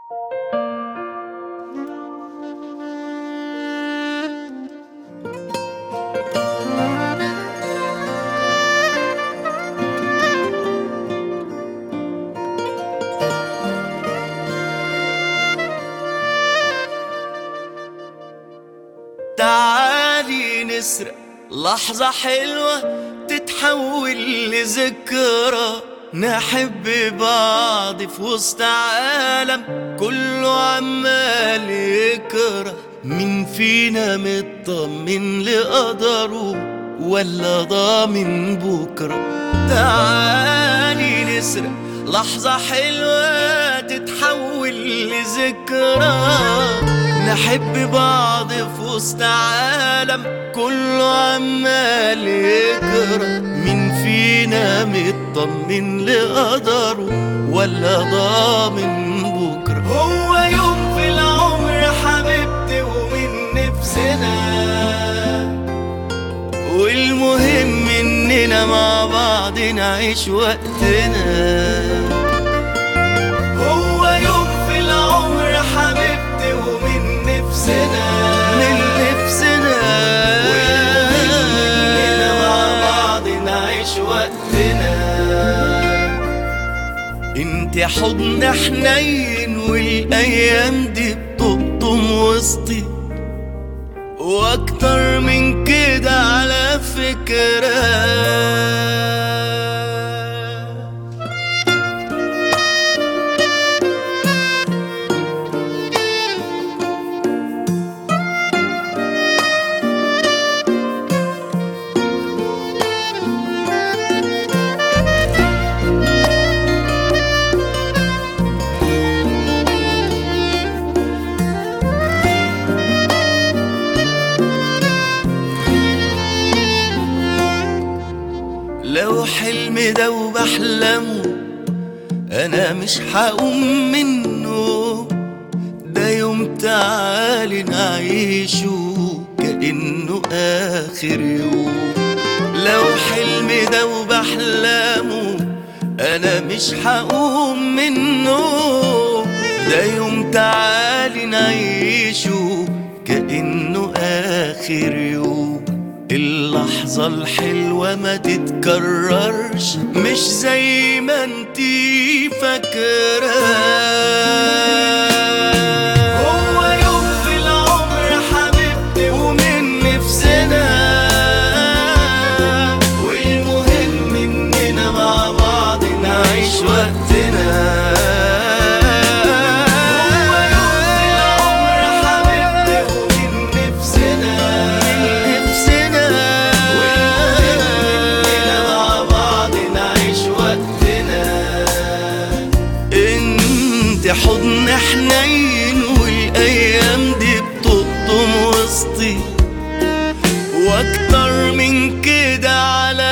تعالي نسرق لحظة حلوة تتحول لذكرى نحب بعض في وسط عالم كله عمال يكره مين فينا مطمن لقدره ولا ضامن بكرة تعالي نسرق لحظة حلوة تتحول لذكرى نحب بعض في وسط عالم كله عمال يكره مين فينا مطمن لقدره ولا ضامن بكره هو يوم في العمر حبيبتي ومن نفسنا والمهم اننا مع بعض نعيش وقتنا هو يوم في العمر حبيبتي ومن نفسنا من نفسنا والمهم اننا مع بعض نعيش وقتنا انت حضن حنين والايام دي بتقطم وسطي واكتر من كده على فكره لو حلم ده وبحلمه انا مش هقوم منه ده يوم تعالي نعيشه كأنه آخر يوم لو حلم ده وبحلمه أنا مش هقوم منه ده يوم تعالي نعيشه كأنه آخر يوم اللحظة الحلوة ما تتكررش مش زي ما انتي فاكرة هو يوم في العمر حبيبتي ومن نفسنا والمهم اننا مع بعض نعيش وقتنا هو يوم في العمر حبيبتي ومن نفسنا من نفسنا والمهم اننا مع بعض نعيش وقتنا انت حضن حنين والايام دي بتقطم وسطي واكتر من كده على